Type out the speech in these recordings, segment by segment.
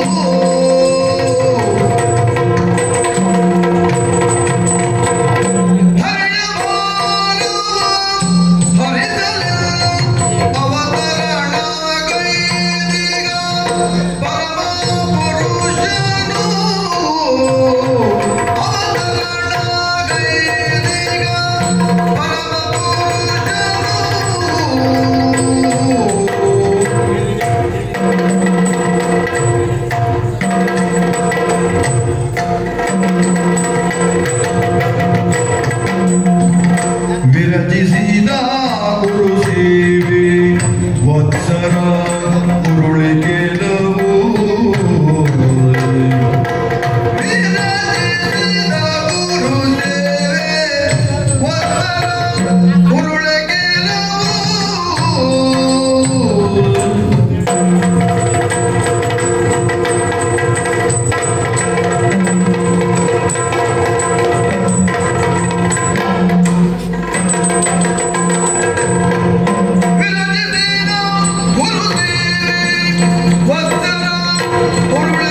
ವಿರಚಿಸಿದ ಗುರು ಸೇವೆ ವತ್ಸರ ಉರುಳಿ ಕೆಲವು ವಿರಚಿಸಿದ ಗುರು ಸೇವೆ ವತ್ಸರ ಉರುಳಿ ಕೆಲವು ವಿರಚಿಸಿದ ಗುರು ಸೇವೆ ವತ್ಸರ ಉರುಳಿ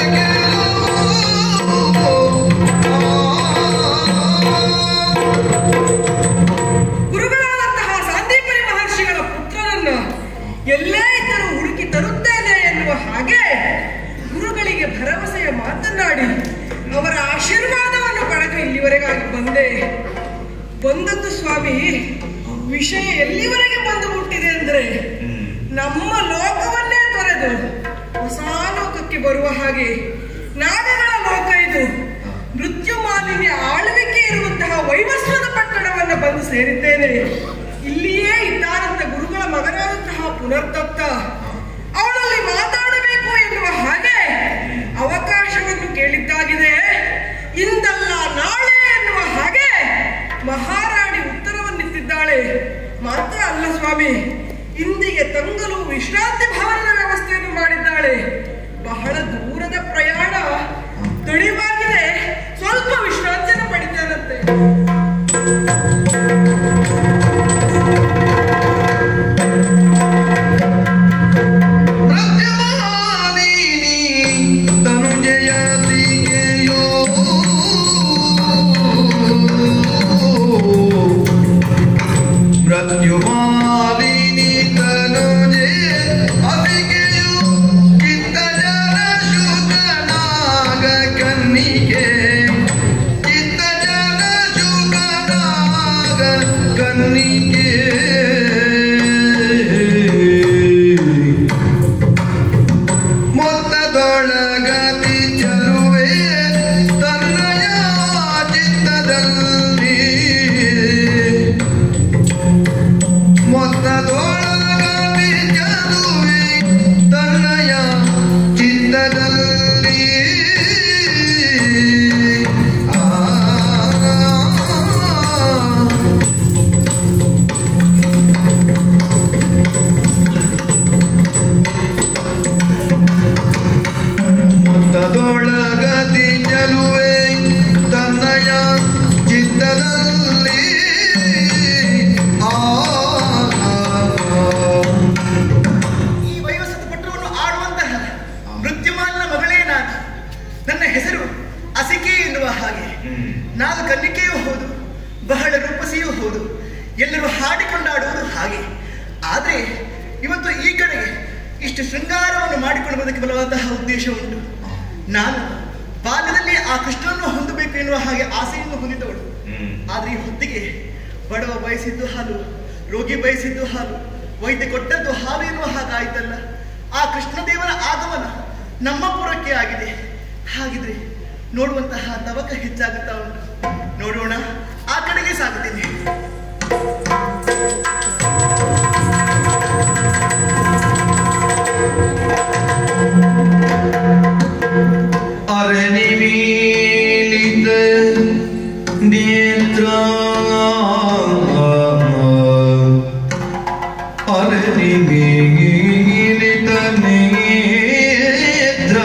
ಗುರುಗಳಾದಂತಹ ಸಾಂದೀಪನಿ ಮಹರ್ಷಿಗಳ ಪುತ್ರರನ್ನ ಎಲ್ಲೇ ಇದ್ದರೂ ಹುಡುಕಿ ತರುತ್ತೇನೆ ಎನ್ನುವ ಹಾಗೆ ಗುರುಗಳಿಗೆ ಭರವಸೆಯ ಮಾತನಾಡಿ ಅವರ ಆಶೀರ್ವಾದವನ್ನು ಪಡೆದು ಇಲ್ಲಿವರೆಗಾಗಿ ಬಂದೆ ಬಂದದ್ದು ಸ್ವಾಮಿ ವಿಷಯ ಎಲ್ಲಿವರೆಗೆ ಬಂದು ಮುಟ್ಟಿದೆ ಅಂದ್ರೆ ನಮ್ಮ ಲೋಕವನ್ನೇ ತೊರೆದು ಹೊಸ ಲೋಕಕ್ಕೆ ಬರುವ ಹಾಗೆ ನಾಗಗಳ ಲೋಕ ಇದು ಮೃತ್ಯು ಮಾಲಿನ್ಯ ಆಳ್ವಿಕೆ ಇರುವಂತಹ ವೈವಸ್ವದ ಪಟ್ಟಣವನ್ನು ಬಂದು ಸೇರಿದ್ದೇನೆ ಇಲ್ಲಿಯೇ ಇದ್ದಾರಂತ ಗುರುಗಳ ಮಗನಾದಂತಹ ಪುನರ್ದತ್ತ ಅವಳಲ್ಲಿ ಮಾತಾಡಬೇಕು ಎನ್ನುವ ಹಾಗೆ ಅವಕಾಶವನ್ನು ಕೇಳಿದ್ದಾಗಿದೆ ಇಂದಲ್ಲ ನಾಳೆ ಎನ್ನುವ ಹಾಗೆ ಮಹಾರಾಣಿ ಉತ್ತರವನ್ನಿತ್ತಿದ್ದಾಳೆ ಮಾತ್ರ ಅಲ್ಲ ಸ್ವಾಮಿ ಇಂದಿಗೆ ತಂಗಲು ವಿಶ್ರಾಂತಿ ಭವನದ ವ್ಯವಸ್ಥೆಯನ್ನು ಮಾಡಿದ್ದಾಳೆ ಬಹಳ ದೂರದ ಪ್ರಯಾಣ ದಣಿವಾಗಿದೆ ಸ್ವಲ್ಪ ವಿಶ್ರಾಂತಿಯನ್ನು ಪಡಿತಾನಂತೆ ಪ್ರತ್ಯಮಾನಿನಿ ತನುಜಯತಿಗೆಯೋ ಮೃತ್ಯುಮಾಲಿನಿ ತನುಜೆ ಅತಿಗೆಯೋ ಚಿತ್ತಜನ ಶುಕನಾಗ ಕನ್ನಿಗೆ ಚಿತ್ತಜನ ಶುಕನಾಗ ಕನ್ನಿಗೆ ಮೊತ್ತದೊಳಗತಿ ಚಲುವೆ ತನ್ನಯ ಚಿತ್ತದಲ್ಲಿ ಮೊತ್ತದೊಳಗತಿ ಚಲುವೆ ತನ್ನಯ ಚಿತ್ತದಲ್ಲಿ ಆ ಮುತ್ತದೊಳಗತಿ ಚಲುವೆ ತನ್ನಯ ಚಿತ್ತದಲ್ಲಿ ಆ ಈ ವೈವಸ್ವತ ಪಟ್ಟಣವನ್ನು ಆಡುವಂತಹ ಮೃತ್ಯುಮಾನ ಮಗಳೇ ನಾನು ನನ್ನ ಹೆಸರು ಅಸಿಕೆ ಎನ್ನುವ ಹಾಗೆ ನಾನು ಕನ್ನಿಕೆಯೂ ಹೌದು ಬಹಳ ರೂಪಸಿಯೂ ಹೌದು ಎಲ್ಲರೂ ಹಾಡಿಕೊಂಡಾಡುವುದು ಹಾಗೆ ಆದರೆ ಇವತ್ತು ಈ ಕಡೆಗೆ ಇಷ್ಟು ಶೃಂಗಾರವನ್ನು ಮಾಡಿಕೊಂಡು ಬದಕ್ಕೆ ಬರುವಂತಹ ಉದ್ದೇಶ ಉಂಟು ನಾನು ಬಾಲ್ಯದಲ್ಲಿ ಆ ಕೃಷ್ಣವನ್ನು ಹೊಂದಬೇಕು ಎನ್ನುವ ಹಾಗೆ ಆಸೆಯನ್ನು ಹೊಂದಿದ್ದವಳು ಆದ್ರೆ ಈ ಹೊತ್ತಿಗೆ ಬಡವ ಬಯಸಿದ್ದು ಹಾಲು ರೋಗಿ ಬಯಸಿದ್ದು ಹಾಲು ವೈದ್ಯ ಕೊಟ್ಟದ್ದು ಹಾಲು ಎನ್ನುವ ಹಾಗಾಯ್ತಲ್ಲ ಆ ಕೃಷ್ಣದೇವನ ಆಗಮನ ನಮ್ಮ ಪುರಕ್ಕೆ ಆಗಿದೆ ಹಾಗಿದ್ರೆ ನೋಡುವಂತಹ ತವಕ ಹೆಚ್ಚಾಗುತ್ತಾ ಉಂಟು ನೋಡೋಣ ಆ ಕಡೆಗೆ ಸಾಗುತ್ತೇನೆ ಅರನಿಮೀಲಿತ ನೇತ್ರ ಅರನಿಮೀಲಿತ ನೇತ್ರ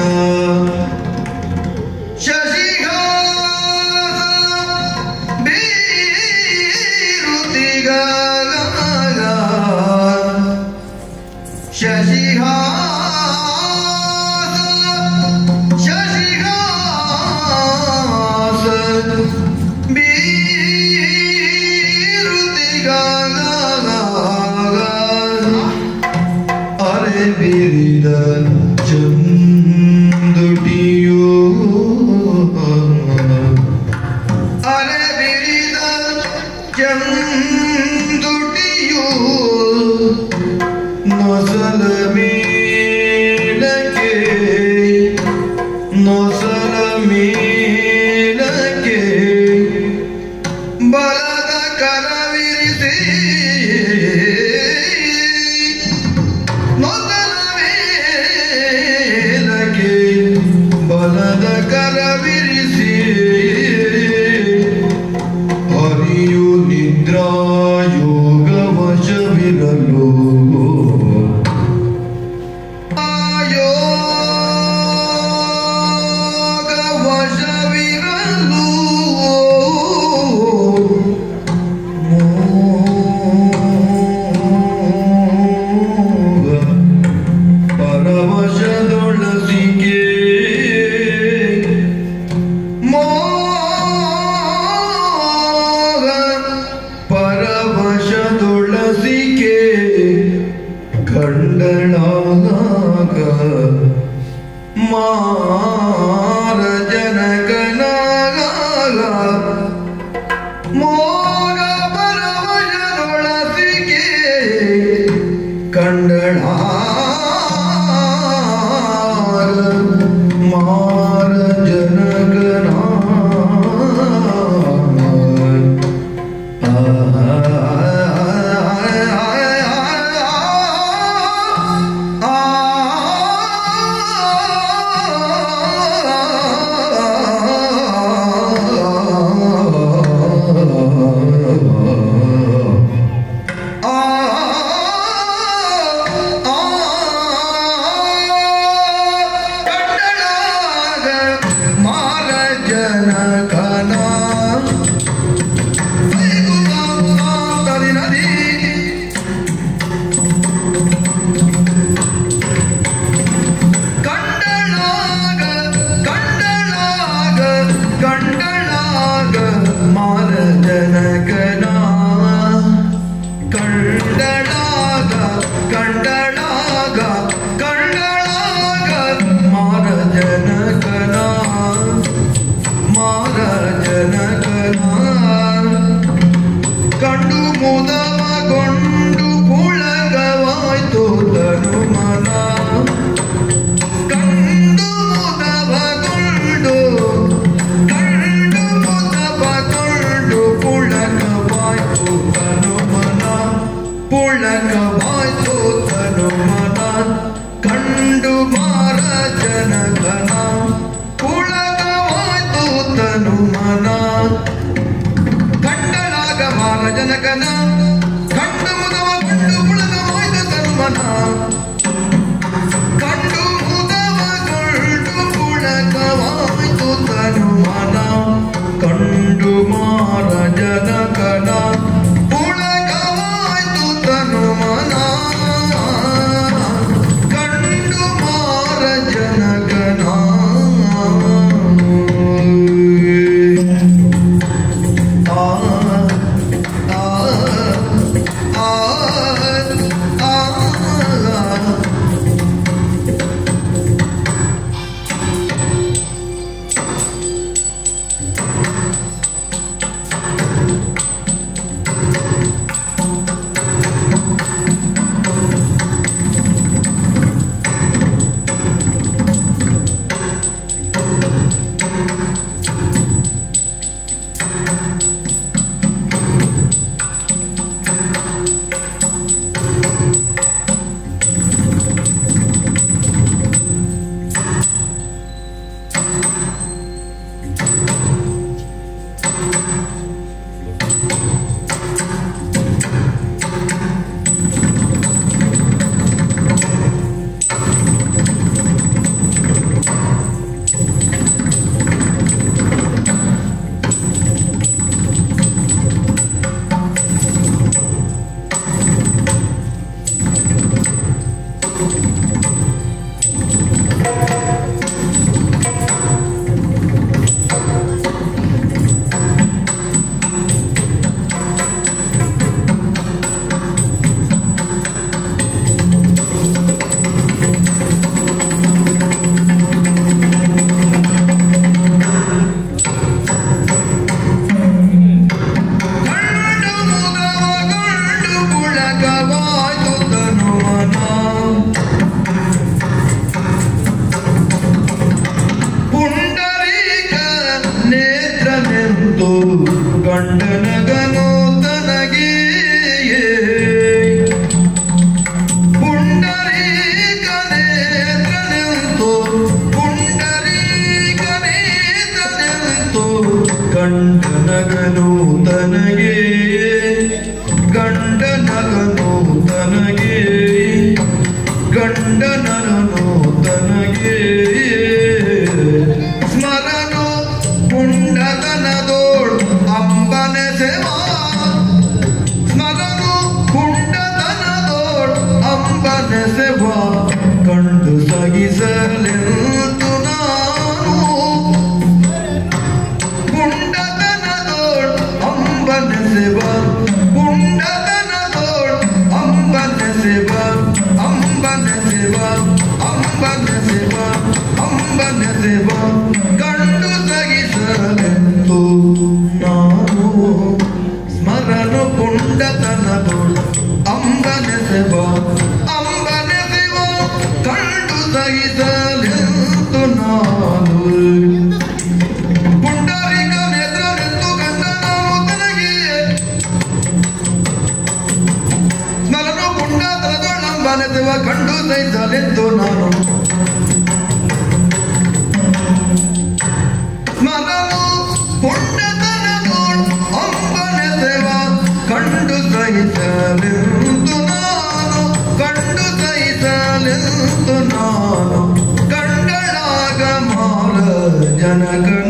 ಶಶಿಘಾಸ ಎಂದುಟಿಯು ನೊಸಲ ಮೇಲಕ್ಕೆ ನೊಸಲ ಮೇಲಕ್ಕೆ ಬಲದ ಕರವಿರಿಸಿ ನೊಸಲ ಮೇಲಕ್ಕೆ ಬಲದ ಕರವಿರಿಸಿ ಹರಿಯು ನಿದ್ರಾಯೋಗ ವಶವಿರಲು ಆಯೋಗ ವಶವಿರಲು ಮೋಗ ಪರವಶದೊಳಸಿಗೆ ಮೋಗ ಪರವಶದೊಳಸಿಕೆ ಕಂಡಳಾಗ ಮಾರ ಜನಗನಾಗ ಮೋಗ ಪರವಶದೊಳಸಿಕೆ ಕಂಡಳಾಗ ಮಾರ ಜನಗನ ಕಂಡಳಾಗ ಮಾರ ಜನಗನ ನದಿ ಕಂಡಳಾಗ ಕಂಡಳಾಗ ಕಂಡಳಾಗ ಮಾರ ಜನಗನ ಕಂಡಳಾಗ ಕಂಡಳಾಗ ಕಂಡಳಾಗ ಮಾರ ಜನಗನ ಮಾರ ಜನಗನ ಕಂಡು ಮುದವಗೊಂಡು ಪುಳಗವಾಯ್ತು ತನು ಮನ ಕಂಡು ಮುದವಗೊಂಡು ಕಂಡು ಮುದವಗೊಂಡು ಪುಳಗವಾಯ್ತು ತನು ಮನ ಪುಳಗವಾಯ್ತು ತನು ಮನ ಕಂಡು ಮಾರ ಜನಗನ ಪುಳಗವಾಯ್ತು ತನು ಮನ ಕಂಡಳಾಗ ಮಾರ ಜನಕನ ಕಂಡು ಮುದವ ಕಂಡು ಮುಳಗವಾಯ್ತು ತನುಮನ ಕಂಡು ಮುದವಗೊಂಡು ಪುಳಗವಾಯ್ತು ತನುಮನ ಕಂಡು ಮಾರ ಜನಕನ ಪುಳಗವಾಯ್ತು ತನುಮನ ಕಂಡು ಮಾರ ಜನಕನ ಆ ಆ ಗಂಡನಗನು ತನಗೆ ಗಂಡನಗನು ತನಗೆ ಗಂಡನಗನು ತನಗೆ ಸ್ಮರನು ಪುಂಡತನದೋಳ್ ಅಂಬನ ಸೇವಾ ಸ್ಮರನು ಪುಂಡತನದೋಳ್ ಅಂಬನ ಸೇವಾ ಕಂಡು ಸಗಿಸಲೆಂದು ನಾನು ಪುಂಡತನದೋಳ್ ಅಂಬನ ಸೇವ ಪುಂಡತನದೋಳ್ ಅಂಬನ ಸೇವ ಅಂಬನ ಸೇವ ಅಂಬನ ಸೇವ ಅಂಬನ ಸೇವ ಕಂಡು ಸಗಿಸಲೆಂದು ನಾನು ಸ್ಮರನು ಪುಂಡತನದೋಳ್ ಅಂಬನ ಸೇವ ಅಂಬನ ಸೇವ ಕಂಡು ಸಹಿಸಲೆಂದು ನಾನು ಪುಂಡರಿಕ ನೇತ್ರನೆಂದು ಗಂಡನಾನು ತನಗೆ ಸ್ಮರನು ಪುಂಡತನದೊಳಂಬನೆಸುವ ಕಂಡು ಸಹಿಸಲೆಂದು ನಾನು ಸ್ಮರನು ಪುಂಡತನದೊಳ್ ಅಂಬನೆಸುವ ಕಂಡು ಸಹಿಸಲೆಂದು ನಾನು ಕಂಡು ಸಹಿಸಲೆಂದು ನಾನು ಕಂಡಳಾಗ ಮಾರ ಜನಗಣ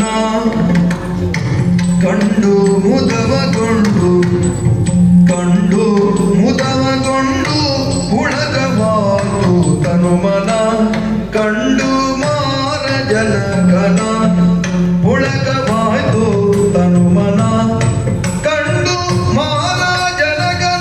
ಕಂಡು ಮುದವಗೊಂಡು ಕಂಡು ಮುದವಗೊಂಡು ಉಳಗವಾದು ತನುಮನ ಕಂಡು ಮಾರ ಜನಗಣ ಉಳಗವಾಯ್ತು ತನುಮನ ಕಂಡು ಮಾರ ಜನಗಣ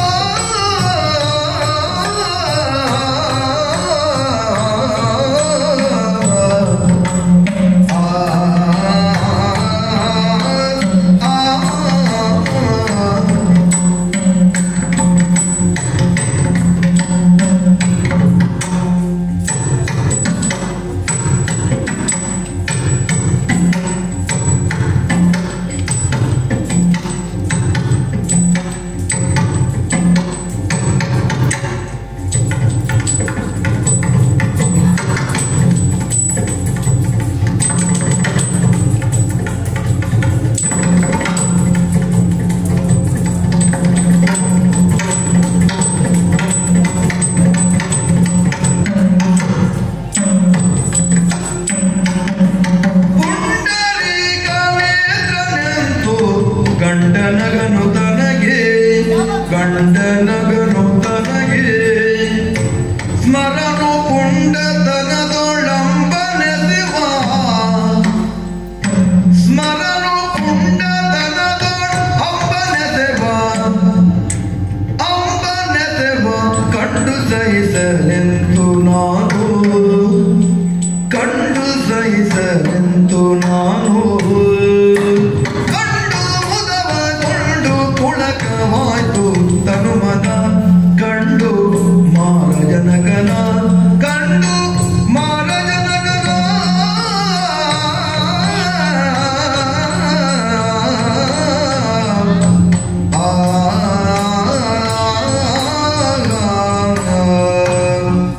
ಪುಂಡರೀಕವೇಂದ್ರನೆಂದು ಗಂಡನಗನು ತನಗೆ ಗಂಡನಗನು ತನಗೆ ಸ್ಮರನು ಪುಂಡತನದೊಳಂಬನೆ ಶಿವ ಸ್ಮರನು ಪುಂಡತನದೊಳ ಅಂಬನೆ ಶಿವ ಅಂಬನೆ ಶಿವ ಕಂಡು ಸಹಿಸಲೆಂದು ನಾನು ಕಂಡು ಸಹಿಸಲೆಂದು ನಾನು ಕಂಡು ಮುದವಗೊಂಡು ಪುಳಕವಾಯ್ತು ತನುಮನ ಕಂಡು ಮಾರ ಜನಗನ ಕಂಡು ಮಾರ ಜನಗನ ಆ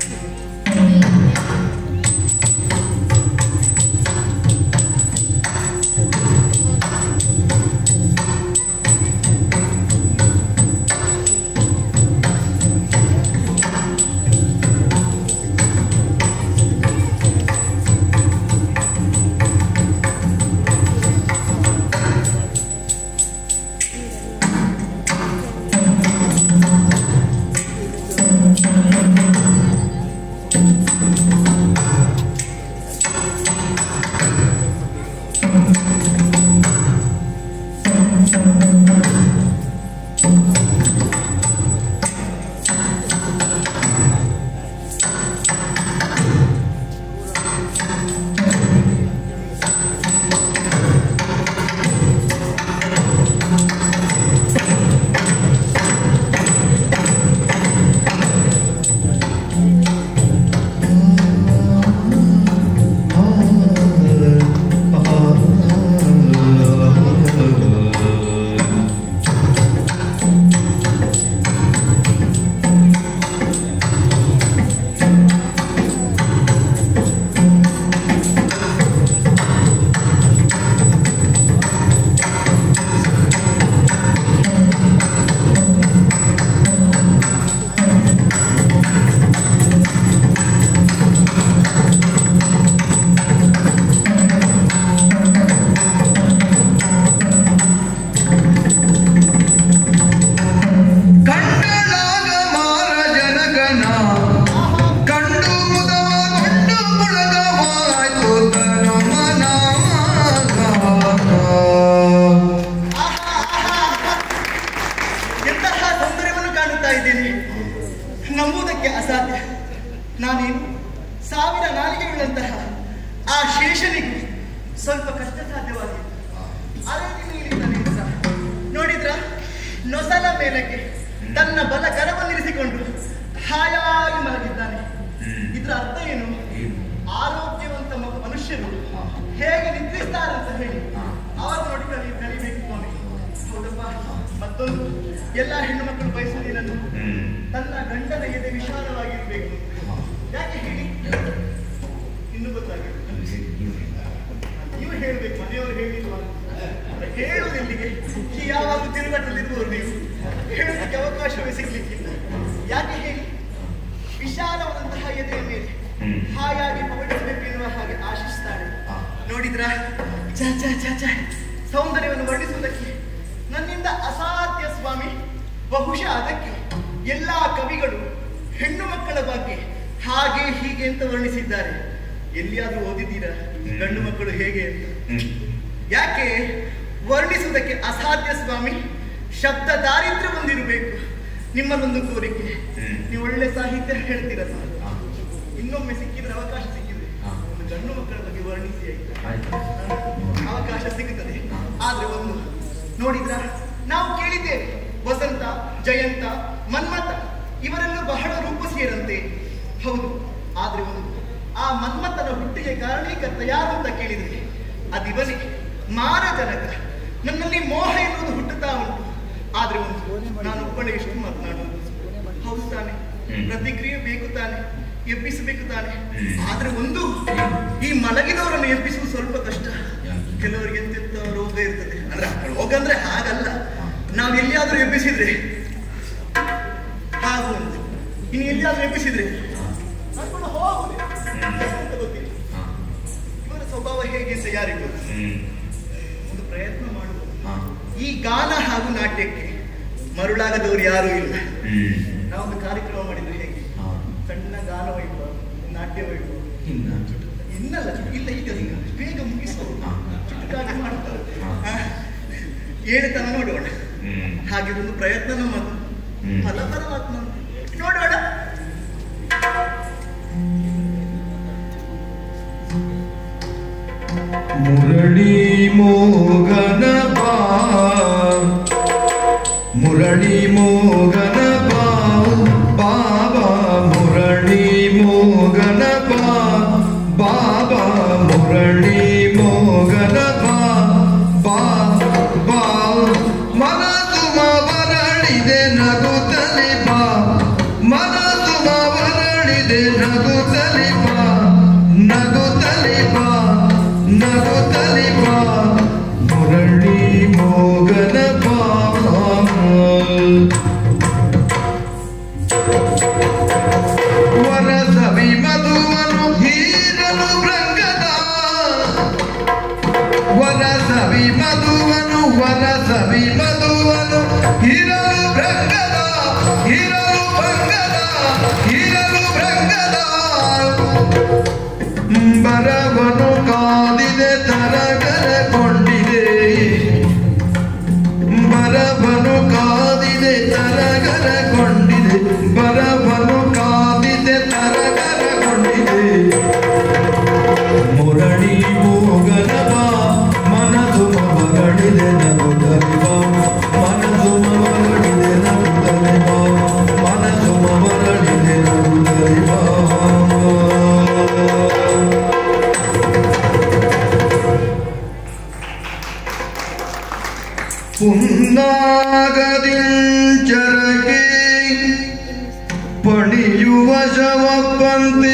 ಇದ್ದೇನೆ ನಂಬುವುದಕ್ಕೆ ಅಸಾಧ್ಯ ನಾನೇನು ಸಾವಿರ ನಾಲಿಗೆಗಳಂತಹ ಆ ಶೇಷನಿಗೂ ಸ್ವಲ್ಪ ಕಷ್ಟ ಸಾಧ್ಯವಾಗಿದೆ ಅದೇ ನೀಡಿದ್ದಾನೆ ಸಹ ನೋಡಿದ್ರ ನೊಸಲ ಮೇಲಕ್ಕೆ ತನ್ನ ಬಲ ಕರವನ್ನಿರಿಸಿಕೊಂಡು ಹಾಯಾಗಿ ಮಲಗಿದ್ದಾನೆ ಇದರ ಅರ್ಥ ಏನು ಆರೋಗ್ಯವಂತ ಮ- ಮನುಷ್ಯರು ಹೇಗೆ ನಿದ್ರಿಸ್ತಾರಂತ ಹೇಳಿ ಅವರು ನೋಡಿ ಕಲಿ ಕಲಿಬೇಕು ಸ್ವಾಮಿ ಹೌದಪ್ಪ ಮತ್ತೊಂದು ಎಲ್ಲ ಹೆಣ್ಣು ಮಕ್ಕಳು ಬಯಸುವುದೇನನ್ನು ತನ್ನ ಗಂಡನ ಎದೆ ವಿಶಾಲವಾಗಿರ್ಬೇಕು ಯಾಕೆ ಹೇಳಿ ಇನ್ನು ಗೊತ್ತಾಗಿಲ್ಲ ನೀವು ಹೇಳ್ಬೇಕು ಮನೆಯವರು ಹೇಳಿಲ್ವಾ ಹೇಳುವುದಿಲ್ಲಿಗೆ ಈ ಯಾವಾಗ ತಿರುಗಟ್ಟಲಿರುವವರು ನೀವು ಹೇಳೋದಕ್ಕೆ ಅವಕಾಶವೇ ಸಿಗ್ಲಿಕ್ಕಿಲ್ಲ ಯಾಕೆ ಹೇಳಿ ವಿಶಾಲವಾದಂತಹ ಎದೆಯ ಮೇಲೆ ಹಾಯಾಗಿ ಪವಡಿಸಬೇಕು ಎನ್ನುವ ಹಾಗೆ ಆಶಿಸ್ತಾಳೆ ನೋಡಿದ್ರ ಚ ಚ ಚ ಚ ಸೌಂದರ್ಯವನ್ನು ವರ್ಣಿಸುವುದಕ್ಕೆ ನನ್ನಿಂದ ಅಸಾಧ್ಯ ಸ್ವಾಮಿ ಬಹುಶಃ ಅದಕ್ಕೆ ಎಲ್ಲಾ ಕವಿಗಳು ಹೆಣ್ಣು ಮಕ್ಕಳ ಬಗ್ಗೆ ಹಾಗೆ ಹೀಗೆ ಅಂತ ವರ್ಣಿಸಿದ್ದಾರೆ ಎಲ್ಲಿಯಾದ್ರೂ ಓದಿದ್ದೀರಾ ಗಂಡು ಮಕ್ಕಳು ಹೇಗೆ ಅಂತ ಯಾಕೆ ವರ್ಣಿಸುವುದಕ್ಕೆ ಅಸಾಧ್ಯ ಸ್ವಾಮಿ ಶಬ್ದ ದಾರಿದ್ರ್ಯ ಹೊಂದಿರಬೇಕು ನಿಮ್ಮದೊಂದು ಕೋರಿಕೆ ನೀವು ಒಳ್ಳೆ ಸಾಹಿತ್ಯ ಹೇಳ್ತೀರಲ್ಲ ಇನ್ನೊಮ್ಮೆ ಸಿಕ್ಕಿದ್ರೆ ಅವಕಾಶ ಸಿಕ್ಕಿದ್ರೆ ಒಂದು ಗಂಡು ಮಕ್ಕಳ ಬಗ್ಗೆ ವರ್ಣಿಸಿ ಆಯ್ತಾ? ಅವಕಾಶ ಸಿಗುತ್ತದೆ ಆದ್ರೆ ಒಂದು ನೋಡಿದ್ರ ನಾವು ಕೇಳಿದ್ದೇವೆ ವಸಂತ ಜಯಂತ ಮನ್ಮಥ ಇವರೆಲ್ಲ ಬಹಳ ರೂಪಸಿಯರಂತೆ ಹೌದು ಆದ್ರೆ ಒಂದು ಆ ಮನ್ಮಥನ ಹುಟ್ಟಿಗೆ ಕಾರಣೀಕರ್ತ ಯಾರು ಅಂತ ಕೇಳಿದ್ರೆ ಅದಿವನೇ ಮಾರಜನಕ ನನ್ನಲ್ಲಿ ಮೋಹ ಎನ್ನುವುದು ಹುಟ್ಟುತ್ತಾ ಉಂಟು ಆದ್ರೆ ಒಂದು ನಾನು ಒಬ್ಬಳೆ ಎಷ್ಟು ಮಾತನಾಡುವುದು ಹೌದು ತಾನೆ ಪ್ರತಿಕ್ರಿಯೆ ಬೇಕು ತಾನೆ ಎಬ್ಬಿಸಬೇಕು ತಾನೆ ಆದ್ರೆ ಒಂದು ಈ ಮಲಗಿದವರನ್ನು ಎಬ್ಬಿಸುವುದು ಸ್ವಲ್ಪ ಕಷ್ಟ ಕೆಲವರಿಗೆ ಎಂತೆಂತ ರೋಗ ಇರ್ತದೆ ಅಂದ್ರೆ ರೋಗ ಅಂದ್ರೆ ಹಾಗಲ್ಲ ನಾವು ಎಲ್ಲಿಯಾದ್ರೂ ಎಬ್ಬಿಸಿದ್ರೆ ಹಾಗೂ ಒಂದು ಇನ್ನು ಎಲ್ಲಿಯಾದ್ರೂ ಎಬ್ಬಿಸಿದ್ರೆ ನಡ್ಕೊಂಡು ಹೋಗುದೆ ಅಂತ ಗೊತ್ತಿಲ್ಲ ಇವರ ಸ್ವಭಾವ ಹೇಗೆ ಅಂತ ಯಾರಿಗೂ ಗೊತ್ತು? ಒಂದು ಪ್ರಯತ್ನ ಮಾಡುವುದು ಈ ಗಾನ ಹಾಗೂ ನಾಟ್ಯಕ್ಕೆ ಮರುಳಾಗದವರು ಯಾರೂ ಇಲ್ಲ ನಾವೊಂದು ಕಾರ್ಯಕ್ರಮ ಮಾಡಿದ್ರೆ ಹೇಗೆ ಸಣ್ಣ ಗಾನ ವೈಭವ ನಾಟ್ಯ ವೈಭವ ಇನ್ನಲ್ಲ ಚುಟು- ಇಲ್ಲ ಈಗ ಈಗ ಬೇಗ ಮುಗಿಸೋದು ಚುಟುಕಾಗಿ ಮಾಡ್ತಾರೆ ಆ, ಹೇಳ್ತಾನ ನೋಡೋಣ ಹಾಗೆ ಒಂದು ಪ್ರಯತ್ನ ನಮ್ಮದು ಫಲ ಪರಮಾತ್ಮ ನೋಡೋಣ ಮುರಳಿ ಮೋಗನ ಬಾ ಮುರಳಿ ಮೋಗನ ಬಾ ಬಾಬಾ ಮುರಳಿ ಮೋಗನ ಬಾ ಬಾಬಾ ಮುರಳಿ ಮೋಗನ ಬಾ ಬಾ ಬಾ ಮನಸ್ಸು ಮರಳಿದೆ ನಗುತ್ತಲಿ ಬಾ ಮನಸ್ಸು ಮರಳಿದೆ ನಗುತ್ತಲಿ ಬಾ ನಗುತ್ತಲಿ ಬಾ ನಗುತ್ತಲಿ ಬಾ ಮುರಳಿ ಮೋಗನ ಬಾ ವರಸವಿ ಮಧುವನು ಹೀರಲು ಭೃಂಗದ ವರಸವಿ ಮಧುವನು ವರಸವಿ ಮಧುವನು ಹೀರಲು ಭೃಂಗದ ಹೀರಲು ಭಂಗದ ಹೀರಲು ಭೃಂಗದ ಬರವನು ಕಾದಿದೆ ತರಗರಗೊಂಡಿದೆ ಬರವನು ಕಾದಿದೆ ತರಗರಗೊಂಡಿದೆ ಬರವನು ಕಾದಿದೆ ತರಗರಗೊಂಡಿದೆ ಮುರಳಿ ಮೂಗನವ ಮನದು ಮರಳಿದೆ ನಗುತ್ತಲಿವ ಮನದು ಮರಳಿದೆ ನಗುತ್ತಲಿವ ಮನದು ಮರಳಿದೆ ನಗುತ್ತಲಿವ ಪುನ್ನಾಗದಿಂಚರಗೆ ಪಣಿಯುವ ಶವಪ್ಪಂತೆ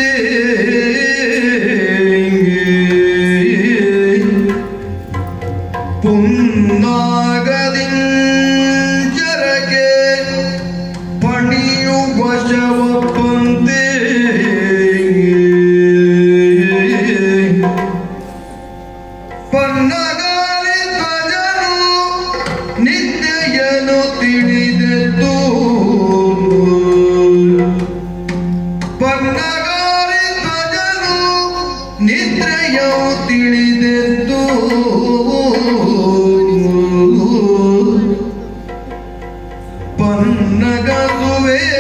ಪುನ್ನಾಗದಿಂಚರಗೆ ಪಣಿಯುವ ಶವಪ್ಪಂತೆ ಪನ್ನಗಾಲಿ ಧ್ವಜನು ನಿತ್ಯಯನು ತಿಳಿದೆದ್ದು ಪನ್ನಗಾಲಿ ಧ್ವಜನು ನಿದ್ರೆಯವು ತಿಳಿದೆದ್ದು ಪನ್ನಗಸುವೆ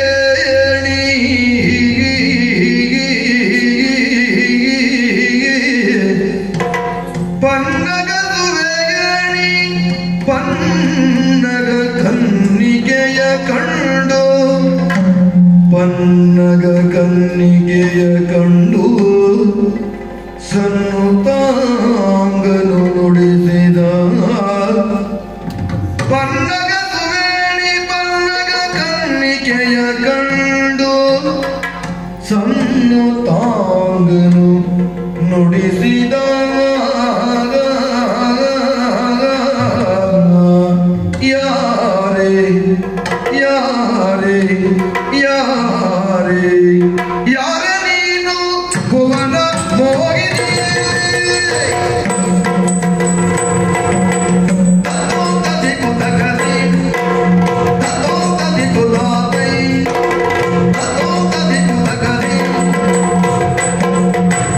ಪನ್ನಗ ಸುವೇಣಿ ಪನ್ನಗ ಕನ್ನಿಕೆಯ ಕಂಡು ಸಣ್ಣ ತಾಂಗನು ನುಡಿಸಿದ ಯಾರೇ ಯಾರೇ ಯಾರೇ ಯಾರ ನೀನು ಭುವನ ಮೋಗಿನಿ ಿ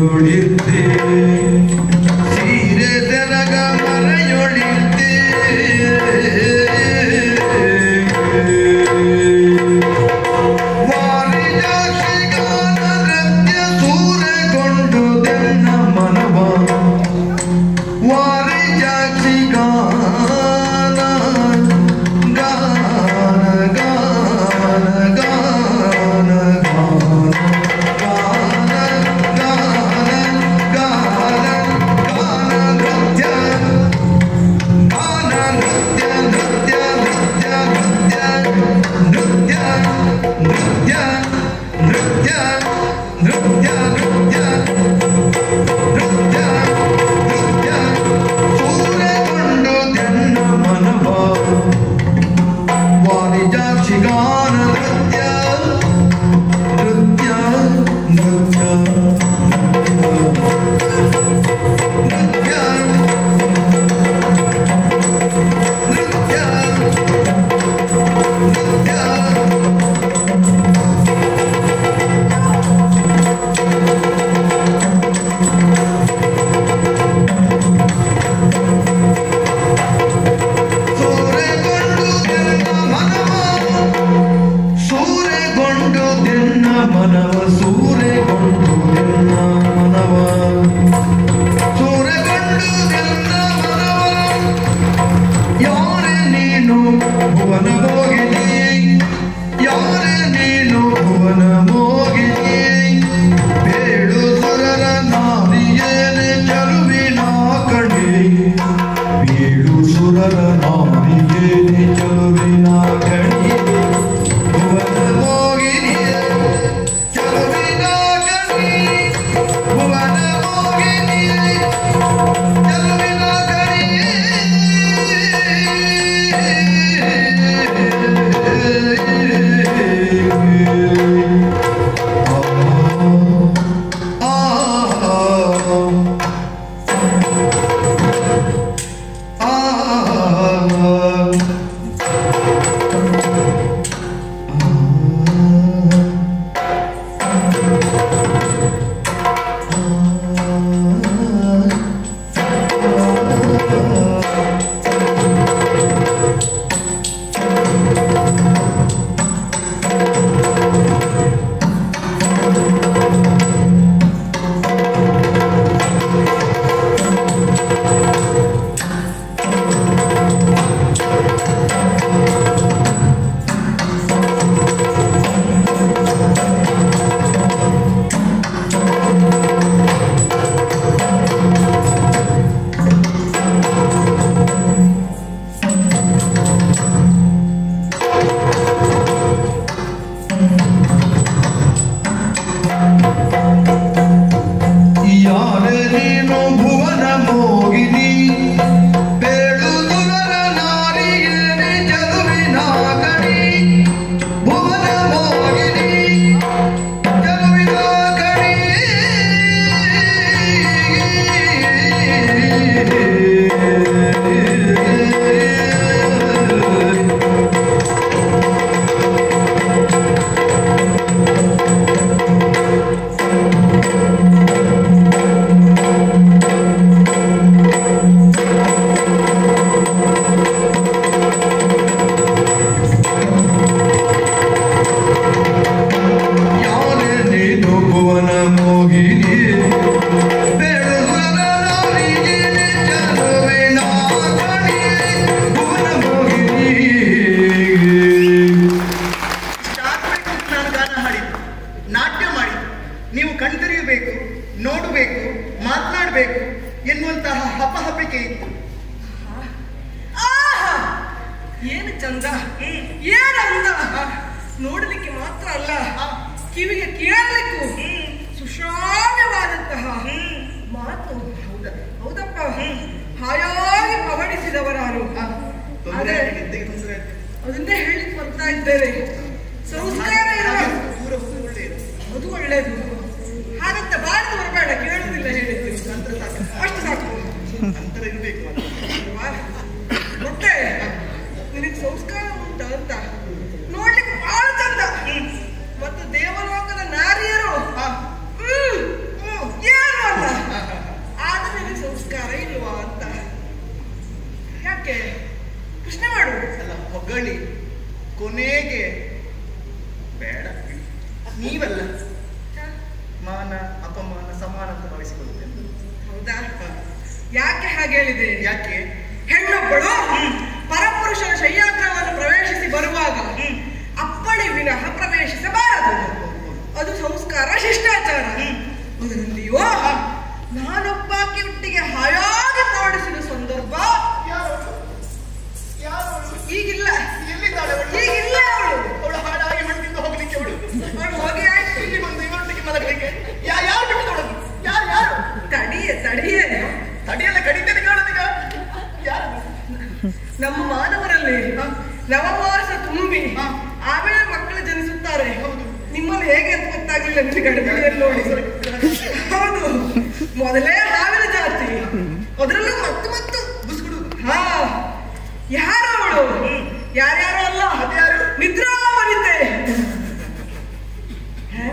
ಮರೆಯೊಳಿದ್ದೆ ಸೀರೆ ತೆರಗ ಮರೆಯೊಳಿದ್ದೆ ವಾರಿಜಾಕ್ಷಿಗಾನ ನೃತ್ಯ ಸೂರೆಗೊಂಡು ತೆನ್ನ ಮನವ ವಾರಿಜಾಕ್ಷಿ ಗಾನ ಗಾನ ಗಾನ ಗಾನ ಗಾನ ಗಾನ ಗಾನ ಗಾನ ಗಾನ ನೃತ್ಯ ಗಾನ ನೃತ್ಯ ನೃತ್ಯ ನೃತ್ಯ ನೃತ್ಯ ನೃತ್ಯ ನೃತ್ಯ ನೃತ್ಯ ನೃತ್ಯ ನೃತ್ಯ ನೃತ್ಯ ನೃತ್ಯ ಸೂರೆಗೊಂಡು ತೆನ್ನ ಮನವ ವಾರಿಜಾಕ್ಷಿಗಾನ ನೃತ್ಯ ನೃತ್ಯ ನೃತ್ಯ ನೃತ್ಯ ನೃತ್ಯ ನೃತ್ಯ ಸೂರೆಗೊಂಡು ತೆನ್ನ ಮನವ ಸೂರೆಗೊಂಡು ತೆನ್ನ ಮನವ ಸೂರೆಗೊಂಡು ತೆನ್ನ ಮನವ ಸೂರೆಗೊಂಡು ತೆನ್ನ ಮನವ ಯಾರೇ ನೀನು ಭುವನ ಮೋಗಿನಿ ಯಾರೇ ನೀನು ಭುವನ ಮೋಗಿನಿ ಬೇಡು ಸುರರ ನಾರಿಯೇನೆ ಚಲುವಿನ ಕಣೆ ಬೇಡು ಸುರರ ನಾರಿಯೇನೆ ಚಲುವಿನ ಕಣೆ ಭುವನ ಮೋಗಿನಿ ಚಲುವಿನ ಕಣೆ ಭುವನ ಮೋಗಿನಿ ಚಲುವಿನ ಯಾರ ನೀನು ಭುವನ ಮೋಗಿನಿ ಬೇಳುದುರರ ನಾರಿಯೇನೆ ಚಲುವಿನ ಕಣಿ ಭುವನ ಮೋಗಿನಿ ಚಲುವಿನ ಕಣಿ ಯಾರೇ ನೀನು ಭುವನ ಮೋಗಿನಿ ಬೇಳುದುರರ ನಾರಿಯೇನೆ ಚಲುವಿನ ಕಣಿ ಭುವನ ಮೋಗಿನಿ ಇಷ್ಟಾಗಬೇಕು ಅಂತ ನಾನು ಗಾನ ಹಾಡಿದ್ದು ನಾಟ್ಯ ಮಾಡಿ ನೀವು ಕಣ್ತೆರೆಯಬೇಕು ನೋಡಬೇಕು ಮಾತನಾಡಬೇಕು ಎನ್ನುವಂತಹ ಹಪಹಪಿಕೆ ಇತ್ತು ಆಹಾ! ಏನು ಚಂದ ಏನು ಅಂದ ನೋಡಲಿಕ್ಕೆ ಮಾತ್ರ ಅಲ್ಲ ಕಿವಿಗೆ ಕೇಳಲಿಕ್ಕೂ ಸುಶ್ರಾವ್ಯವಾದಂತಹ ಮಾತು ಹೌದಾ ಹೌದಪ್ಪ ಹಾಯಾಗಿ ಪವಡಿಸಿದವರಾರು ತೊಂದರೆ ಆದ್ರೆ ನಿದ್ದೆಗೆ ತೊಂದರೆ ಆಯ್ತು. ಅದನ್ನೇ ಹೇಳಿಕ್ ಬರ್ತಾ ಇದ್ದೇನೆ ಸಂಸ್ಕಾರ ಇಲ್ಲ ದೂರ ಹೋಗುದು ಒಳ್ಳೆಯದು ಅದು ಒಳ್ಳೇದು ಹಾಗಂತ ಬಾರದು ಬರಬೇಡ ಕೇಳುವುದಿಲ್ಲ ಹೇಳಿದ್ದು ನಂತರ ಸಾಕು ಅಷ್ಟು ಸಾಕು ಅಂತರ ಇರಬೇಕು ಅಲ್ವಾ? ಮತ್ತೆ ನಿನಗೆ ಸಂಸ್ಕಾರ ಉಂಟ ಅಂತ ನೋಡ್ಲಿಕ್ಕೆ ಬಹಳ ಚಂದ ಮತ್ತು ದೇವಲೋಕದ ನಾರಿಯರು ಹ್ಮ್, ಹ್ಮ್, ಏನು ಯಾಕೆ ಹಾಗೆ ಹೇಳಿದೆ ಯಾಕೆ ಹೆಣ್ಣೊಬ್ಬಳು ಪರಪುರುಷನ ಶಯ್ಯಾಗ್ರಹವನ್ನು ಪ್ರವೇಶಿಸಿ ಬರುವಾಗ ಅಪ್ಪಣೆ ವಿನಃ ಪ್ರವೇಶಿಸಬಾರದು ಅದು ಸಂಸ್ಕಾರ ಶಿಷ್ಟಾಚಾರ ಅದರಲ್ಲಿಯೋ ನಾನೊಬ್ಬಾಕಿ ಒಟ್ಟಿಗೆ ಹಾಯಾಗಿ ಪೌಡಿಸಿದ ಸಂದರ್ಭ ಯಾರವಳು? ಯಾರವಳು? ಈಗಿಲ್ಲ ಎಲ್ಲಿದ್ದಾಳೆ ಅವಳು? ಈಗಿಲ್ಲ ಅವಳು ಅವಳು ಹಾಳಾಗಿ ಮಣ್ಣಿಂದ ಹೋಗ್ಲಿಕ್ಕೆ ಅವಳು ಅವಳು ಹೋಗಿ ಆಯ್ತು ಇಲ್ಲಿ ಬಂದು ಇವರೊಟ್ಟಿಗೆ ಮಲಗಲಿಕ್ಕೆ ಯಾ ಯಾರು ಬಿಟ್ಟಿದ್ದವಳು ಯಾರು ಯಾರು ತಡಿಯೆ ತಡಿಯೆ ತಡಿಯಲ್ಲ ಕಡಿತೇನೆ ಕಾಣೋದೀಗ ಯಾರು ನಮ್ಮ ಮಾನವರಲ್ಲಿ ನವಮಾಸ ತುಂಬಿ ಆಮೇಲೆ ಮಕ್ಕಳು ಜನಿಸುತ್ತಾರೆ ನಿಮ್ಮಲ್ಲಿ ಹೇಗೆ ಅಂತ ಗೊತ್ತಾಗ್ಲಿಲ್ಲ ನಿಮಗೆ ಗಡಿಬಿಡಿಯಲ್ಲಿ ನೋಡಿ ಹೌದು ಮೊದಲೇ ಹಾವಿನ ಜಾತಿ ಅದರಲ್ಲೂ ಮತ್ತು ಮತ್ತು ಬುಸ್ಗುಡು ಹಾ ಯಾರು ಅವಳು ಯಾರ್ಯಾರು ಅಲ್ಲ ಅದ್ಯಾರು? ನಿದ್ರಾವರಿತೆ ಹಾ?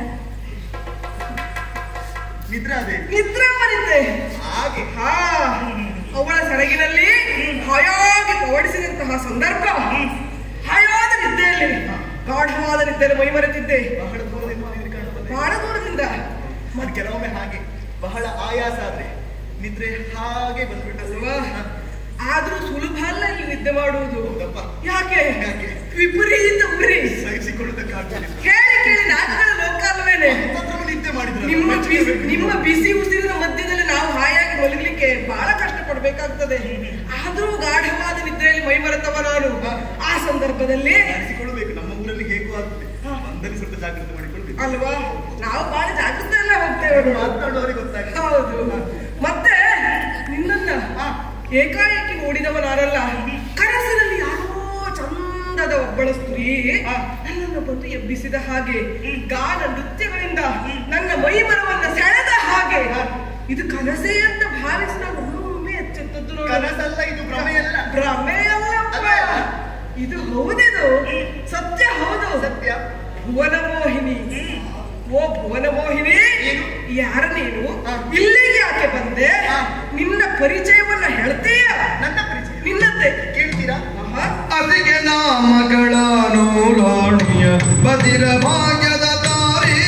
ನಿದ್ರಾದೆ ನಿದ್ರಾವರಿತೆ ಹಾಗೆ ಹಾ ಅವಳ ಸೆರಗಿನಲ್ಲಿ ಹಾಯಾಗಿ ಪವಡಿಸಿದಂತಹ ಸಂದರ್ಭ ಹಾಯಾದ ನಿದ್ದೆಯಲ್ಲಿ ಗಾಢವಾದ ನಿದ್ದೆಯಲ್ಲಿ ಮೈಮರೆತಿದ್ದೆ ಬಹಳ ದೂರದಿಂದ ನಿದ್ರೆ ಕಾಣುತ್ತದೆ ಬಹಳ ದೂರದಿಂದ ಅದು ಕೆಲವೊಮ್ಮೆ ಹಾಗೆ ಬಹಳ ಆಯಾಸ ಆದ್ರೆ ನಿದ್ರೆ ಹಾಗೆ ಬಂದ್ಬಿಟ್ಟಲ್ವಾ ಅಲ್ವಾ ಆದ್ರೂ ಸುಲಭ ಅಲ್ಲ ಇಲ್ಲಿ ನಿದ್ದೆ ಮಾಡುವುದು ಹೌದಪ್ಪ. ಯಾಕೆ ಯಾಕೆ? ವಿಪರೀತ ಉರಿ ಸಹಿಸಿಕೊಳ್ಳುವುದಕ್ಕಾಗ್ತದೆ ಕೇಳಿ ಕೇಳಿ ನಾಲ್ಕರ ಲೋಕ ಅಲ್ವೇನೆ ಅಂತಂದ್ರೂ ನಿದ್ದೆ ಮಾಡಿದ್ರೆ ನಿಮ್ಮ ಬಿಸಿ ನಿಮ್ಮ ಬಿಸಿ ಉಸಿರಿನ ಮಧ್ಯದಲ್ಲಿ ನಾವು ಹಾಯಾಗಿ ಮಲಗಲಿಕ್ಕೆ ಬಹಳ ಕಷ್ಟ ಪಡ್ಬೇಕಾಗ್ತದೆ ಆದ್ರೂ ಗಾಢವಾದ ನಿದ್ರೆಯಲ್ಲಿ ಮೈಮರೆತವ ನಾನು ಆ ಸಂದರ್ಭದಲ್ಲಿ ನಡೆಸಿಕೊಳ್ಳಬೇಕು ನಮ್ಮ ಊರಲ್ಲಿ ಹೇಗೂ ಆಗ್ತದೆ ಒಂದಲ್ಲಿ ಸ್ವಲ್ಪ ಜಾಗ್ರತೆ ಮಾಡಿಕೊಳ್ಬೇಕು ಅಲ್ವಾ ನಾವು ಬಹಳ ಜಾಗೃತೆಯಲ್ಲೇ ಹೋಗ್ತೇವೆ ನೋಡಿ. ಮಾತನಾಡುವವರಿಗೆ ಗೊತ್ತಾಗ್ತದೆ ಹೌದು ಮತ್ತೆ ನಿನ್ನನ್ನ ಏಕಾಏಕಿ ನೋಡಿದವ ನಾನಲ್ಲ ಕನಸಿನಲ್ಲಿ ಯಾರೋ ಚಂದದ ಒಬ್ಬಳ ಸ್ತ್ರೀ ನನ್ನನ್ನು ಬಂದು ಎಬ್ಬಿಸಿದ ಹಾಗೆ ಗಾನ ನೃತ್ಯಗಳಿಂದ ನನ್ನ ಮೈಮರವನ್ನ ಸೆಳೆದ ಹಾಗೆ ಇದು ಕನಸೇ ಅಂತ ಭಾವಿಸಿ ನಾನು ಒಮ್ಮೊಮ್ಮೆ ಎಚ್ಚೆತ್ತದ್ದು ನೋಡು. ಕನಸಲ್ಲ ಇದು ಭ್ರಮೆಯಲ್ಲ ಭ್ರಮೆಯಲ್ಲಪ್ಪ ಅಲ್ವೇ? ಇದು ಹೌದಿದು ಸತ್ಯ ಹೌದು ಸತ್ಯ ಭುವನ ಮೋಹಿನಿ ಓ ಭುವನ ಮೋಹಿನಿ ಏನು? ಯಾರ ನೀನು ಹಾ. ಇಲ್ಲಿಗೆ ಯಾಕೆ ಬಂದೆ ಹಾ. ನಿನ್ನ ಪರಿಚಯವನ್ನ ಹೇಳ್ತೀಯ ನನ್ನ ಪರಿಚಯ ನಿನ್ನದ್ದೇ ಕೇಳ್ತೀರಾ ಆಹಾ. ಅದಕ್ಕೆ ನಾಮಗಳ ನೂರಾಣಿಯ ಬದಿರ ಭಾಗ್ಯದ ತಾರಿ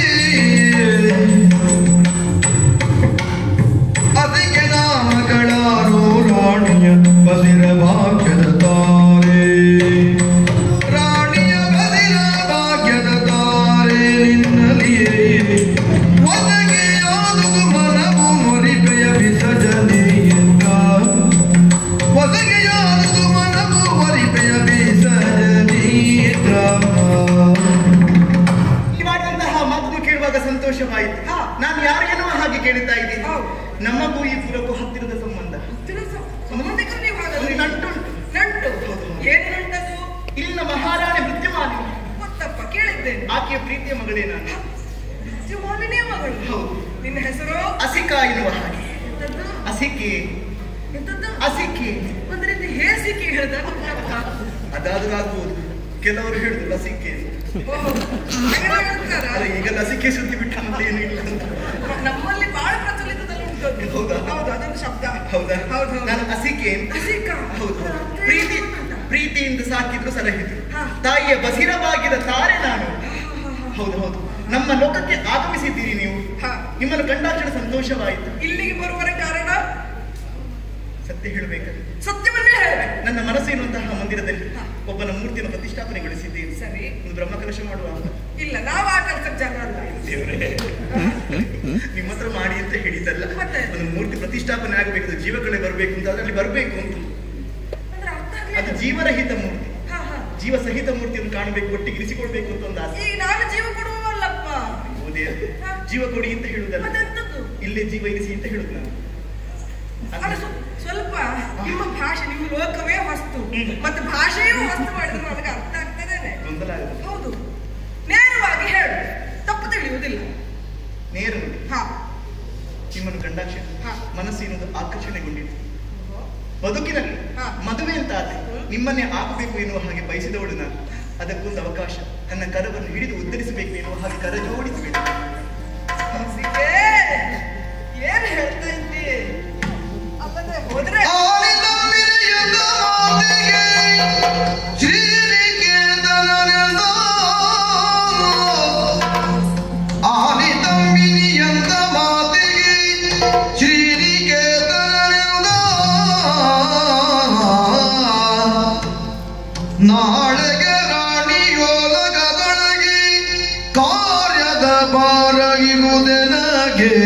ಅದಕ್ಕೆ ನಾಮಗಳ ನೂರಾಣಿಯ ಬದಿರ ಭಾಗ್ಯದ ತಾರೆ ರಾಣಿಯ ಬದಿರ ಭಾಗ್ಯದ ತಾರೆ ನಿನ್ನಲಿಯೇ ಒದಗಿಯಾದುದು ಮನವು ಮುರಿಪೆಯ ವಿಸರ್ಜನೆಯಿಂದ ಒದಗಿಯಾದುದು ಮನವು ಮುರಿಪೆಯ ವಿಸರ್ಜನೀತ ಈ ಮಾಡಿದಂತಹ ಮಾತನ್ನು ಕೇಳುವಾಗ ಸಂತೋಷವಾಯಿತು ಹಾ. ನಾನು ಯಾರು ಎನ್ನುವ ಹಾಗೆ ಕೇಳುತ್ತಾ ಇದ್ದೀನಿ ಹೌದು. ನಮಗೂ ಈ ಪುರಕ್ಕೂ ಹತ್ತಿರದ ಸಂಬಂಧ ಹತ್ತಿರ ಸ- ಸಂಬಂಧಿಕರು ನೀವು ಒಂದು ಹಾಗಾದ್ರೆ ನಂಟುಂಟು ನಂಟು ಏನು ನಂಟದು ಇಲ್ಲಿನ ಮಹಾರಾಣಿ ಮೃತ್ಯುಮಾನಿ ಗೊತ್ತಪ್ಪ ಕೇಳಿದ್ದೇನೆ ಆಕೆಯ ಪ್ರೀತಿಯ ಮಗಳೇ ನಾನು ಮಾಲಿನೇ ಮಗಳು ಹೌದು. ನಿನ್ನ ಹೆಸರು ಅಸಿಕಾ ಎನ್ನುವ ಹಾಗೆ ಎಂತದ್ದು ಅಸಿಕೆ ಎಂತದ್ದು ಅಸಿಕೆ ಒಂದು ರೀತಿ ಹೇಸಿಕೆ ಹೇಳ್ದ ಗೊತ್ತಾಗ್ತಾ? ಅದಾದ್ರೂ ಆಗ್ಬೋದು ಕೆಲವರು ಹೇಳುದು ಲಸಿಕೆ ಓಹೋ, ಹಾಗೆಲ್ಲ ಹೇಳ್ತಾರಾ? ಅಲ್ಲ ಈಗ ಲಸಿಕೆ ಸುದ್ದಿ ಬಿಟ್ಟ ಮತ್ತೆ ಏನು ಇಲ್ಲ ಅಂತ ನಮ್ಮಲ್ಲಿ ಬಹಳ ಪ್ರಚಲಿತದಲ್ಲಿ ಉಂಟು ಅದು. ಹೌದಾ? ಹೌದು ಅದೊಂದು ಶಬ್ದ ಹೌದಾ ಹೌದು ಹೌದು. ನಾನು ಅಸಿಕೆ ಹಸಿಕ. ಹೌದು ಅದರ ಅರ್ಥ ಪ್ರೀತಿ ಏನು ಅಂತ? ಪ್ರೀತಿಯಿಂದ ಸಾಕಿದ್ರು ಸಲಹಿದ್ರು ಹಾ. ತಾಯಿಯ ಬಸಿರವಾಗಿದ ತಾರೆ ನಾನು ಹೌದು ಹೌದು ನಮ್ಮ ಲೋಕಕ್ಕೆ ಆಗಮಿಸಿದ್ದೀರಿ ನೀವು ಹಾ. ನಿಮ್ಮನ್ನು ಕಂಡಾಕ್ಷಣ ಸಂತೋಷವಾಯಿತು ಇಲ್ಲಿಗೆ ಬರುವರ ಕಾರಣ ಸತ್ಯ ಹೇಳಬೇಕಾದ್ರೆ ಸತ್ಯವನ್ನೇ ಹೇಳಿ ನನ್ನ ಮನಸ್ಸು ಎನ್ನುವಂತಹ ಮಂದಿರದಲ್ಲಿ ಹಾ. ಒಬ್ಬನ ಮೂರ್ತಿಯನ್ನು ಪ್ರತಿಷ್ಠಾಪನೆಗೊಳಿಸಿದ್ದೀರಿ ಸರಿ ಒಂದು ಬ್ರಹ್ಮಕಲಶ ಮಾಡುವ ಇಲ್ಲ ನಾವು ಆ ಕೆಲಸಕ್ಕೆ ಜನ ಅಲ್ಲ ದೇವರೇ ನಿಮ್ಮ ಹತ್ರ ಮಾಡಿ ಅಂತ ಹೇಳಿದ್ದಲ್ಲ ಮತ್ತೆ? ಒಂದು ಮೂರ್ತಿ ಪ್ರತಿಷ್ಠಾಪನೆ ಆಗಬೇಕು ಜೀವಗಳೇ ಬರಬೇಕು ಅಂತ ಅದರಲ್ಲಿ ಬರಬೇಕು ಅಂತ ಅಂದ್ರೆ ಅರ್ಥ ಅದು ಆಗ್ಲಿಲ್ಲ. ಜೀವರಹಿತ ಮೂರ್ತಿ ಹಾ, ಹಾ. ಜೀವ ಸಹಿತ ಮೂರ್ತಿಯನ್ನು ಕಾಣಬೇಕು ಒಟ್ಟಿಗೆ ಇರಿಸಿಕೊಳ್ಬೇಕು ಅಂತ ಒಂದು ಆಸೆ ಈಗ ನಾನು ಜೀವ ಕೊಡುವಲ್ಲಪ್ಪ ಓ ದೇವ್ರೇ, ಹಾ. ಜೀವ ಕೊಡಿ ಅಂತ ಹೇಳುದಲ್ಲ ಮತ್ತೆಂತದ್ದು ಇಲ್ಲೇ ಜೀವ ಇರಿಸಿ ಅಂತ ಹೇಳುದು ನಾನು ಅಲ್ಲ ಅದು- ಸ್ವ- ಸ್ವಲ್ಪ ನಿಮ್ಮ ಭಾಷೆ ನಿಮ್ಮ ಲೋಕವೇ ಹೊಸ್ತು ಮತ್ತೆ ಭಾಷೆಯೂ ಹೊಸ್ತು ಮಾಡಿದ್ರೆ ನನಗೆ ಅರ್ಥ ಆಗ್ತದೇನೆ ಗೊಂದಲ ಆಗುತ್ತೆ ಹೌದು ನೇರವಾಗಿ ಹೇಳು ತಪ್ಪು ತಿಳಿಯುವುದಿಲ್ಲ ನೇರ ನೋಡಿ ಹಾ ನಿಮ್ಮನ್ನು ಕಂಡಾಕ್ಷಣ ಹಾ. ಮನಸ್ಸು ಏನೊಂದು ಆಕರ್ಷಣೆಗೊಂಡಿದೆ ಬದುಕಿನಲ್ಲಿ ಹಾ. ಮದುವೆ ಅಂತ ಆದ್ರೆ ನಿಮ್ಮನ್ನೇ ಆಗಬೇಕು ಎನ್ನುವ ಹಾಗೆ ಬಯಸಿದವಳು ನಾನು ಅದಕ್ಕೊಂದು ಅವಕಾಶ ನನ್ನ ಕರವನ್ನು ಹಿಡಿದು ಉದ್ಧರಿಸಬೇಕು ಎನ್ನುವ ಹಾಗೆ ಕರ ಜೋಡಿಸಬೇಕು ಹಸಿಗೆ, ಏನ್ ಹೇಳ್ತಾ ಇದ್ದಿ ಅಲ್ಲದೆ ಹೋದ್ರೆ ಆನಿತಂಬಿರಿಯದ ಮಾತಿಗೆ ಶ್ರೀನಿಕೇತನನೆಂದ ಆನಿತಂಬಿರಿಯಂದ ಮಾತಿಗೆ ಶ್ರೀನಿಕೇತನನೆಂದ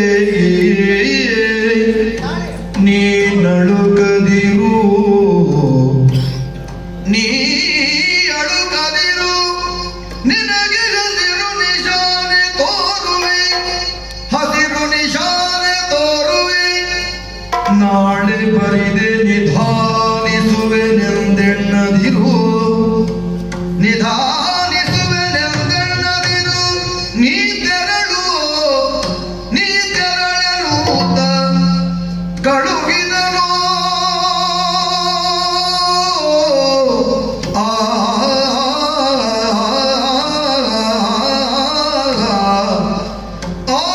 ನೀ ನಳುಕದಿರು ನೀ ಅಳುಕದಿರು ನಿನಗೆ ಹಸಿರು ನಿಶಾನೆ ತೋರುವೆ ಹಸಿರು ನಿಶಾನೆ ತೋರುವೆ ನಾಳೆ ಬರಿದೆ ನಿಧಾನಿಸುವೆನೆಂದೆಣ್ಣದಿರು ನಿಧಾನಿಸುವೆನೆಂದೆಣ್ಣದಿರು ನೀ ತೆರಳು ನೀ ತೆರಳಲೂತ ಕಳುಹಿದನು ಆ ಆ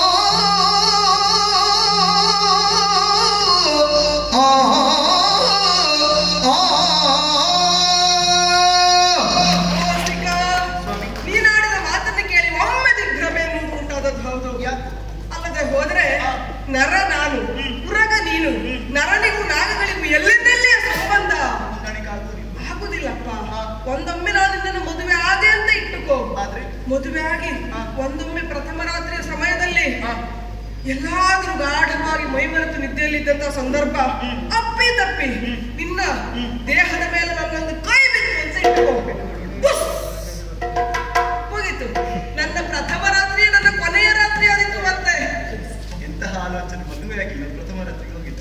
ವಾಸಿಕ, ನೀನಾಡಿದ ಮಾತನ್ನ ಕೇಳಿ ಒಮ್ಮೆ ದಿಗ್ಭ್ರಮೆ ಎನ್ನುವುದು ಉಂಟಾದದ್ದು ಹೌದು ಅಲ್ಲದೆ ಹೋದ್ರೆ ನರ ನಾನು ಉರಗ ನೀನು ನರನಿಗೂ ನಾಗಗಳಿಗೂ ಎಲ್ಲೆಲ್ಲೆಲ್ಲಿಯ ಸಂಬಂಧ ಆಗುದಿಲ್ಲಪ್ಪ ಒಂದೊಮ್ಮೆ ನಾನು ನಿನ್ನನ್ನು ಮದುವೆ ಆದೆ ಅಂತ ಇಟ್ಟುಕೋ ಆದ್ರೆ? ಮದುವೆ ಆಗಿ ಒಂದೊಮ್ಮೆ ಪ್ರಥಮ ರಾತ್ರಿಯ ಸಮಯದಲ್ಲಿ ಎಲ್ಲಾದ್ರೂ ಗಾಢವಾಗಿ ಮೈಮರೆತು ನಿದ್ದೆಯಲ್ಲಿದ್ದಂತ ಸಂದರ್ಭ ಅಪ್ಪಿ ತಪ್ಪಿ ನಿನ್ನ ದೇಹದ ಮೇಲೆ ನನ್ನೊಂದು ಕೈ ಬಿತ್ತು ಅಂತ ಇಟ್ಕೋ ಬುಸ್! ಮುಗೀತು ನನ್ನ ಪ್ರಥಮ ರಾತ್ರಿ ನನ್ನ ಕೊನೆಯ ರಾತ್ರಿ ಆದಿತ್ತು ಮತ್ತೆ ಎಂತಹ ಆಲೋಚನೆ ಮದುವೆ ಆಗಿಲ್ಲ ಪ್ರಥಮ ರಾತ್ರಿಗೆ ಹೋಗಿದ್ದೆ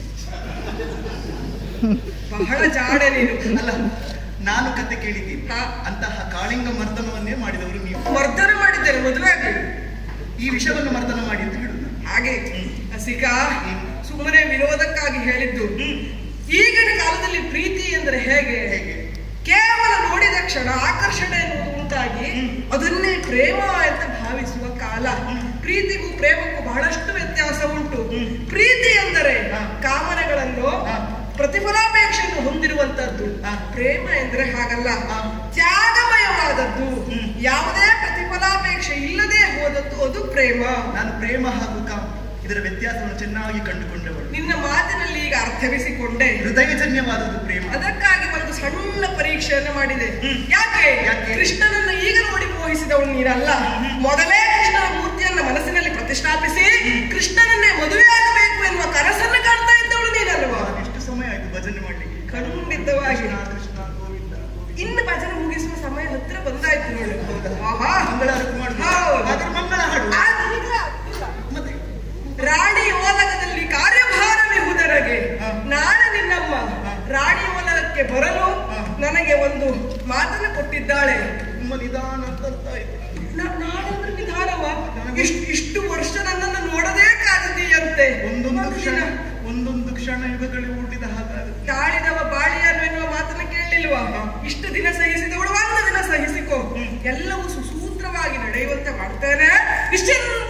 ಬಹಳ ಜಾಡ ನೀನು ಅಲ್ಲ ನಾನು ಕತೆ ಕೇಳಿದ್ದೀನಿ ಹಾ. ಅಂತಹ ಕಾಳಿಂಗ ಮರ್ದನವನ್ನೇ ಮಾಡಿದವರು ನೀವು ಮರ್ದನ ಮಾಡಿದ್ದೇನೆ ಮದುವೆ ಆಗಿ ಈ ವಿಷಯವನ್ನು ಮರ್ದನ ಮಾಡಿ ಅಂತ ಹೇಳುದು ಹಾಗೆ ಹಸಿಕ ಸುಮ್ಮನೆ ವಿನೋದಕ್ಕಾಗಿ ಹೇಳಿದ್ದು ಈಗಿನ ಕಾಲದಲ್ಲಿ ಪ್ರೀತಿ ಎಂದರೆ ಹೇಗೆ ಹೇಗೆ? ಕೇವಲ ನೋಡಿದ ಕ್ಷಣ ಆಕರ್ಷಣೆ ಎನ್ನುವುದು ಉಂಟಾಗಿ ಅದನ್ನೇ ಪ್ರೇಮ ಅಂತ ಭಾವಿಸುವ ಕಾಲ ಪ್ರೀತಿಗೂ ಪ್ರೇಮಕ್ಕೂ ಬಹಳಷ್ಟು ವ್ಯತ್ಯಾಸ ಉಂಟು ಪ್ರೀತಿ ಎಂದರೆ ಕಾಮನೆಗಳನ್ನು ಪ್ರತಿಫಲಾಪೇಕ್ಷೆಯನ್ನು ಹೊಂದಿರುವಂತದ್ದು ಪ್ರೇಮ ಎಂದರೆ ಹಾಗಲ್ಲ ತ್ಯಾಗಮಯವಾದದ್ದು ಯಾವುದೇ ಪ್ರತಿಫಲಾಪೇಕ್ಷೆ ಇಲ್ಲದೆ ಹೋದದ್ದು ಅದು ಪ್ರೇಮ ನಾನು ಪ್ರೇಮ ಹಾಗೂ ಕಾಮ ಇದರ ವ್ಯತ್ಯಾಸವನ್ನು ಚೆನ್ನಾಗಿ ಕಂಡುಕೊಂಡವಳು ನಿನ್ನ ಮಾತಿನಲ್ಲಿ ಈಗ ಅರ್ಥವಿಸಿಕೊಂಡೆ ಹೃದಯಜನ್ಯವಾದದ್ದು ಪ್ರೇಮ ಅದಕ್ಕಾಗಿ ಒಂದು ಸಣ್ಣ ಪರೀಕ್ಷೆಯನ್ನು ಮಾಡಿದೆ ಯಾಕೆ ಯಾಕೆ? ಕೃಷ್ಣನನ್ನ ಈಗ ನೋಡಿ ಮೋಹಿಸಿದವಳು ನೀನಲ್ಲ ಮೊದಲೇ ಕೃಷ್ಣನ ಮೂರ್ತಿಯನ್ನ ಮನಸ್ಸಿನಲ್ಲಿ ಪ್ರತಿಷ್ಠಾಪಿಸಿ ಕೃಷ್ಣನನ್ನೇ ಮದುವೆಯಾಗಬೇಕು ಎನ್ನುವ ಕನಸನ್ನು ಕಾಣ್ತಾ ಇದ್ದವಳು ನೀನಲ್ವಾ ಎಷ್ಟು ಸಮಯ ಆಯ್ತು ಭಜನೆ ಮಾಡ್ಲಿಕ್ಕೆ ಖಂಡಿತವಾಗಿ ಕೃಷ್ಣ ಕೃಷ್ಣ ಗೋವಿಂದ ಗೋವಿಂದ. ಇನ್ನು ಭಜನೆ ಮುಗಿಸುವ ಸಮಯ ಹತ್ರ ಬಂದಾಯ್ತು ನೋಡು ಆಹಾ. ಮಂಗಳಾರತಿ ಮಾಡುದು ಹೌದು. ಆದ್ರೆ ಮಂಗಳ ಹಾಡು ಆದ್ರೆ ಇಲ್ಲ, ಇಲ್ಲ. ಮತ್ತೆ ರಾಣಿ ಓಲಗದಲ್ಲಿ ಕಾರ್ಯಭಾರವಿಹುದರಗೆ ಹಾ. ನಾಳೆ ನಿನ್ನಮ್ಮ ರಾಣಿ ಓಲಗಕ್ಕೆ ಬರಲು ನನಗೆ ಒಂದು ಮಾತನ್ನು ಕೊಟ್ಟಿದ್ದಾಳೆ ನಿಮ್ಮ ನಿಧಾನ ಅಂತ ಅರ್ಥ ಆಯ್ತು ನ- ನಾಳೆ ಅಂದ್ರೆ ನಿಧಾನವ ಇಷ್ಟು ಇಷ್ಟು ವರ್ಷ ನನ್ನನ್ನು ನೋಡದೇ ಕಾದಿದೆಯಂತೆ ಒಂದೊಂದು ಕ್ಷಣ ಮಗುವಿನ ಒಂದೊಂದು ಕ್ಷಣ ಯುಗಗಳಿಗೆ ಹುಟ್ಟಿದ ಹಾಗಾಗುತ್ತೆ ತಾಳಿದವ ಬಾಳಿಯನು ಎನ್ನುವ ಮಾತನ್ನ ಕೇಳಲಿಲ್ವಾ ಇಷ್ಟು ದಿನ ಸಹಿಸಿದವಳು ಒಂದು ದಿನ ಸಹಿಸಿಕೋ ಎಲ್ಲವೂ ಸುಸೂತ್ರವಾಗಿ ನಡೆಯುವಂತೆ ಮಾಡ್ತೇನೆ ನಿಶ್ಚಿಂತ